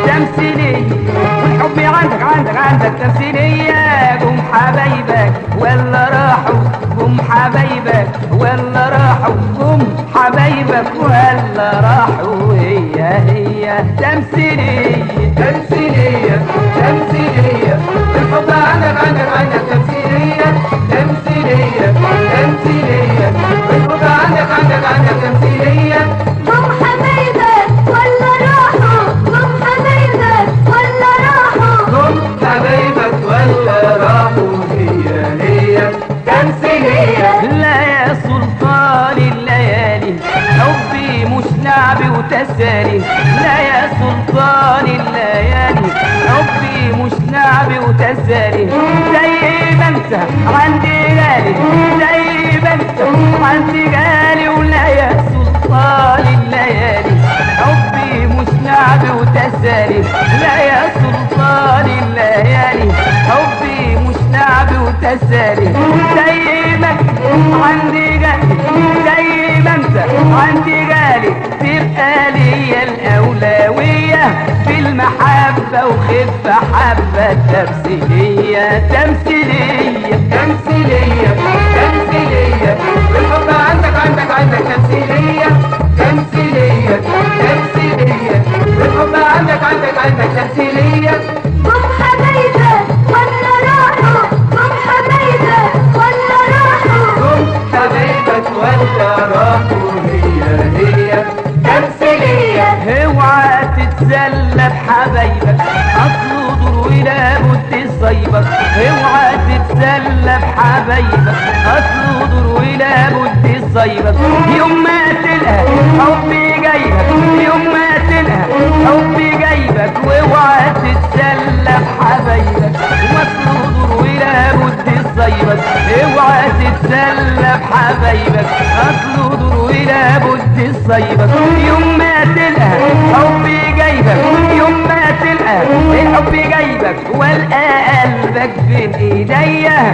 تمثيلية والحب عندك عندك عندك تمثيلية قوم حبايبك ولا راحوا قوم حبايبك ولا راحوا قوم حبايبك ولا راحوا هي هي تمثيلية تمثيلية تمثيلية الحب عندك عندك عندك تمثيلية تمثيلية تمثيلية الحب عندك عندك عندك تمثيلية قم حبايبك ولا راحوا قم حبايبك ولا راحوا هم حبايبك ولا راحوا هي هي تمثيلية لا يا سلطان الليالي حبي مش لعب وتسالي لا يا سلطان الليالي حبي مش لعب وتسالي زي ما انت عندي غالي زي ما انت عندي غالي ولا يا سلطان الليالي حبي مش لعب وتسالي لا يا سلطان الليالي حبي مش لعب وتسالي زي ما انت عندي غالي زي ما انت عندي غالي تبقى ليا الأولوية في المحبة وخفة حبة تمثيلية تمثيلية تمثيلية تمثيلية الحب عندك عندك عندك تمثيلية تمثيلية تمثيلية الحب عندك عندك عندك تمثيلية قم حبايبك ولا راحوا قم حبايبك ولا راحوا هم حبايبك ولا راحوا هي هي تمثيلية اوعى تتسلى بحبايبك اصله دور ولا بد يصيبك اوعى تتسلى بحبايبك اصله دور ولا بد يصيبك يوم ما تلقى حبي جايبك يوم ما تلقى حبي جايبك واوعى تتسلى بحبايبك واصله دور ولا بد يصيبك اوعى تتسلى بحبايبك اصله دور ولا بد يصيبك يوم ما تلقى حبي جايبك يوم ما تلقى الحب جايبك والقى قلبك بين ايديا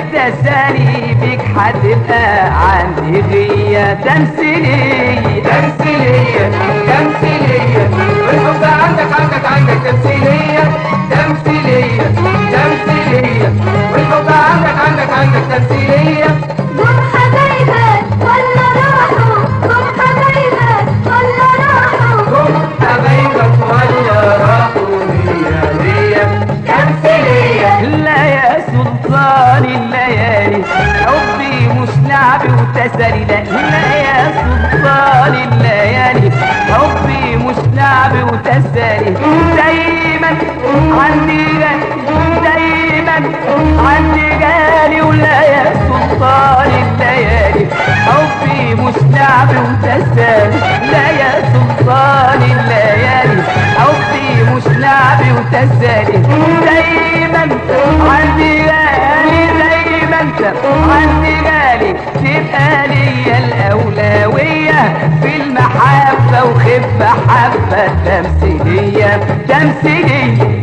والتسالي بيك هتبقى عندي غية تمثيلية تمثيلية تمثيلية الحب عندك عندك عندك تمثيلية تمثيلية تمثيلية والحب عندك عندك عندك تمثيلية قم حبايبك ولا راحوا قم حبايبك ولا راحوا هم حبايبك ولا راحوا هي هي تمثيلية لا يا سلطان الليالي حبي مش لعب وتسالي لا لا يا سلطان الليالي حبي مش لعب وتسالي دايما عندي غالي دايما عندي غالي ولا يا سلطان الليالي حبي مش لعب وتسالي لا يا سلطان الليالي حبي مش لعب وتسالي دايما عندي غالي زي ما انت عندي غالي تبقى ليا الأولوية في المحبة وخفة حبة تمثيلية تمثيلية